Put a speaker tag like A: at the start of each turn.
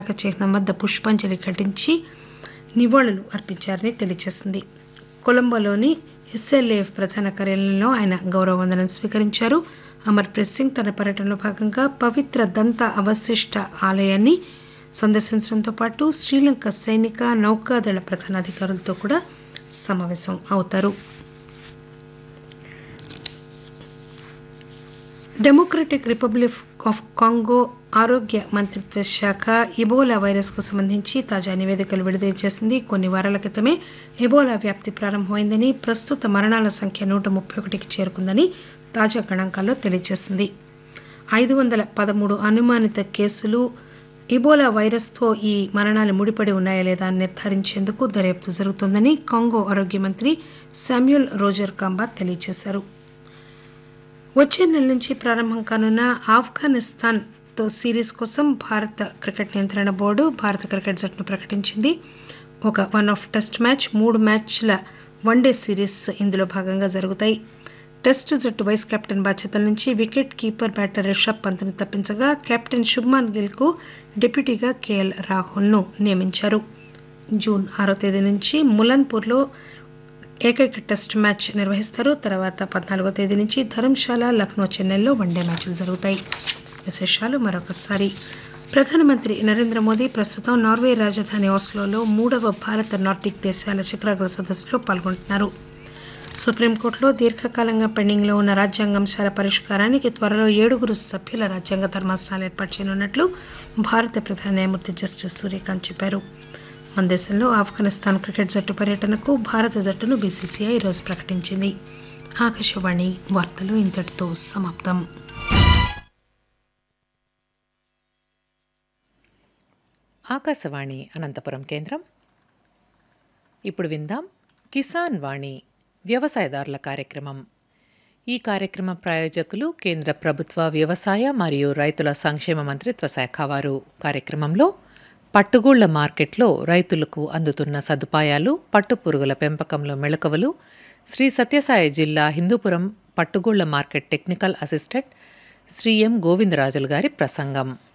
A: చిహ్నం వద్ద పుష్పాంజలి ఘటించి నివాళులు అర్పించారని తెలియజేసింది కొలంబోలోని ఎస్ఎల్ఏఎఫ్ ప్రధాన కార్యాలయంలో ఆయన గౌరవ వందనం స్వీకరించారు అమర్ప్రీత్ సింగ్ తన పర్యటనలో భాగంగా పవిత్ర దంత అవశిష్ట ఆలయాన్ని సందర్శించడంతో పాటు శ్రీలంక సైనిక నౌకాదళ ప్రధానాధికారులతో కూడా సమావేశం అవుతారు డెమోక్రటిక్ రిపబ్లిక్ ఆఫ్ కాంగో ఆరోగ్య మంత్రిత్వ శాఖ ఇబోలా వైరస్ కు సంబంధించి తాజా నివేదికలు విడుదల చేసింది కొన్ని వారాల క్రితమే ఎబోలా వ్యాప్తి ప్రారంభమైందని ప్రస్తుత మరణాల సంఖ్య నూట ముప్పై ఒకటికి చేరుకుందని తాజా గణాంకాల్లో తెలియజేసింది ఐదు వందల పదమూడు అనుమానిత కేసులు ఇబోలా వైరస్ తో ఈ మరణాలు ముడిపడి ఉన్నాయా లేదా అని నిర్ధారించేందుకు దర్యాప్తు జరుగుతోందని కాంగో ఆరోగ్య మంత్రి శామ్యూల్ రోజర్ కాంబా తెలియజేశారు వచ్చే నెల నుంచి ప్రారంభం కానున్న ఆఫ్ఘనిస్తాన్ తో సిరీస్ కోసం భారత క్రికెట్ నియంత్రణ బోర్డు భారత క్రికెట్ జట్టును ప్రకటించింది ఒక వన్ ఆఫ్ టెస్ట్ మ్యాచ్ మూడు మ్యాచ్ల వన్డే సిరీస్ ఇందులో భాగంగా జరుగుతాయి టెస్ట్ జట్టు వైస్ కెప్టెన్ బాధ్యతల నుంచి వికెట్ కీపర్ బ్యాటర్ రిషబ్ పంత్ను తప్పించగా కెప్టెన్ శుభ్మాన్ గిల్ కు డిప్యూటీగా కేఎల్ రాహుల్ ను నియమించారు జూన్ ఆరో తేదీ నుంచి ములన్పూర్ లో ఏకైక టెస్ట్ మ్యాచ్ నిర్వహిస్తారు తర్వాత పద్నాలుగో తేదీ నుంచి ధర్మశాల లక్నో చెన్నైల్లో వన్డే మ్యాచ్లు జరుగుతాయి విశేషాలు మరొకసారి ప్రధానమంత్రి నరేంద్ర మోదీ ప్రస్తుతం నార్వే రాజధాని ఆస్లోలో మూడవ భారత నార్డిక్ దేశాల శిఖరాగ్ర సదస్సులో పాల్గొంటున్నారు సుప్రీంకోర్టులో దీర్ఘకాలంగా పెండింగ్లో ఉన్న రాజ్యాంగాంశాల పరిష్కారానికి త్వరలో ఏడుగురు సభ్యుల రాజ్యాంగ ధర్మాసనాలు ఏర్పాటు చేయనున్నట్లు భారత ప్రధాన న్యాయమూర్తి జస్టిస్ సూర్యకాంత్ చెప్పారు మన దేశంలో ఆఫ్ఘనిస్తాన్ క్రికెట్ జట్టు పర్యటనకు భారత జట్టును బీసీసీఐ ఈరోజు ప్రకటించింది ఆకాశవాణి వార్తలు ఇంతటితో సమాప్తం
B: ఆకాశవాణి అనంతపురం కేంద్రం ఇప్పుడు విందాం కిసాన్ వాణి వ్యవసాయదారుల కార్యక్రమం ఈ కార్యక్రమ ప్రాయోజకులు కేంద్ర ప్రభుత్వ వ్యవసాయ మరియు రైతుల సంక్షేమ మంత్రిత్వ శాఖ వారు కార్యక్రమంలో పట్టుగూళ్ల మార్కెట్లో రైతులకు అందుతున్న సదుపాయాలు పట్టుపురుగుల పెంపకంలో మెళకువలు శ్రీ సత్యసాయి జిల్లా హిందూపురం పట్టుగూళ్ల market technical assistant Sri M Govindarajulu గారి ప్రసంగం